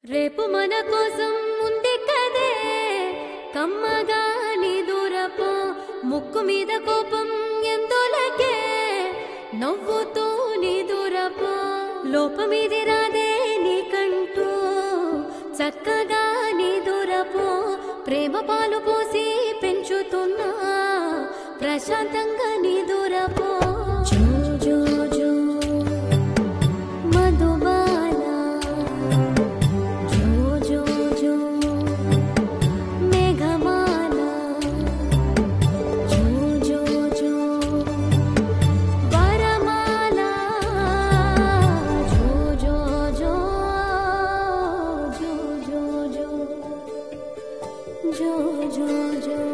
రేపు మన కోసం ఉంది కదే కమ్మగా నీ దూరపో ముక్కు మీద కోపం ఎందులకే నవ్వుతూ నీ దూరపో లోపమిది రాదే నీకంటూ చక్కగా నీ దూరపో ప్రేమ పాలు పోసి పెంచుతున్నా ప్రశాంతంగా నీ దూరపో జో జో జో మధుబాల జో జో జో మేఘమాల జో జో జో వరమాల జో జో జో జో జో జో జో జో జో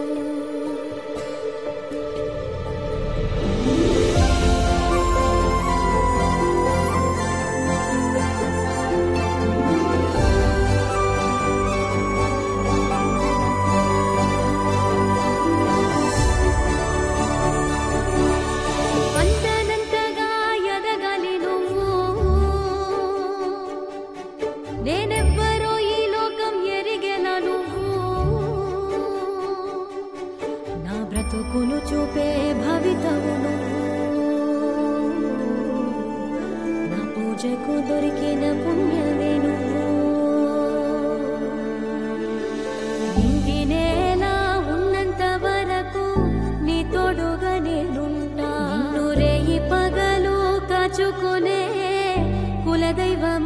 అంతనంతగా ఎదగాలి నువ్వు నేనెవ్వరో ఈ లోకం ఎరిగెల నువ్వు నా బ్రతుకును చూపే భవితవు నువ్వు నా పూజకు దొరికిన పుణ్యమే నువ్వు ఇంటి నేల ఉన్నంత వరకు నీ తోడుగా నేనుంటా నిన్ను రేయి పగలు కాచుకునే కులదైవం